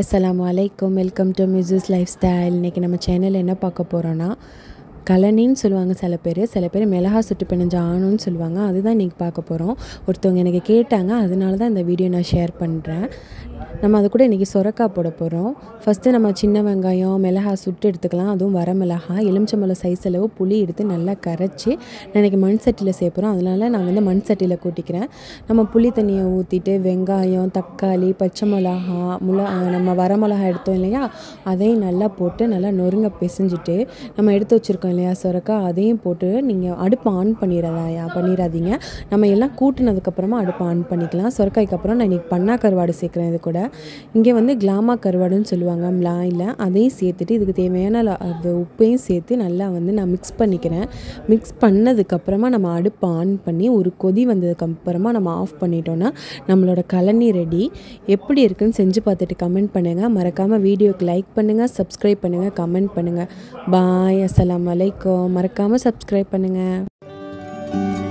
அஸ்ஸலாமு அலைக்கும் welcome to மியூசிஸ் லைஃப் ஸ்டைல் இன்றைக்கி நம்ம சேனலில் என்ன பார்க்க போகிறோன்னா கலனின்னு சொல்லுவாங்க சில பேர் சில பேர் மிளகா சுட்டு பிணைஞ்ச ஆணுன்னு சொல்லுவாங்க அதுதான் இன்றைக்கி பார்க்க போகிறோம் ஒருத்தவங்க எனக்கு கேட்டாங்க அதனால தான் இந்த வீடியோ நான் ஷேர் பண்ணுறேன் நம்ம அது கூட இன்றைக்கி சொரக்காய் போட போகிறோம் ஃபஸ்ட்டு நம்ம சின்ன வெங்காயம் மிளகா சுட்டு எடுத்துக்கலாம் அதுவும் வர மிளகா எலுமிச்சம்பழம் சைஸ் அளவு புளி எடுத்து நல்லா கரைச்சி நான் இன்றைக்கி மண் சட்டியில் சேர்ப்புறோம் அதனால நான் வந்து மண் சட்டியில் கூட்டிக்கிறேன் நம்ம புளி தண்ணியை ஊற்றிட்டு வெங்காயம் தக்காளி பச்சை மிளகா முள நம்ம வர மிளகா எடுத்தோம் இல்லையா அதையும் நல்லா போட்டு நல்லா நொறுங்க பிசைஞ்சிட்டு நம்ம எடுத்து வச்சுருக்கோம் இல்லையா சொரக்காய் அதையும் போட்டு நீங்கள் அடுப்பு ஆன் பண்ணிடாதா பண்ணிடாதீங்க நம்ம எல்லாம் கூட்டினதுக்கப்புறமா அடுப்பு ஆன் பண்ணிக்கலாம் சொரக்காய்க்கு அப்புறம் நான் இன்றைக்கி பண்ணா கருவாடு சேர்க்குறேன் இது கூட இங்கே வந்து கிளாமா கருவாடுன்னு சொல்லுவாங்க மிளாயில் அதையும் சேர்த்துட்டு இதுக்கு தேவையான ல- அது உப்பையும் சேர்த்து நல்லா வந்து நான் மிக்ஸ் பண்ணிக்கிறேன் மிக்ஸ் பண்ணதுக்கப்புறமா நம்ம அடுப்பு ஆன் பண்ணி ஒரு கொதி வந்ததுக்கப்புறமா நம்ம ஆஃப் பண்ணிட்டோன்னா நம்மளோட கலனி ரெடி எப்படி இருக்குன்னு செஞ்சு பார்த்துட்டு கமெண்ட் பண்ணுங்கள் மறக்காமல் வீடியோக்கு லைக் பண்ணுங்கள் சப்ஸ்கிரைப் பண்ணுங்கள் கமெண்ட் பண்ணுங்கள் பாய் அஸ்ஸலாமு அலைக்கும் மறக்காமல் சப்ஸ்கிரைப் பண்ணுங்கள்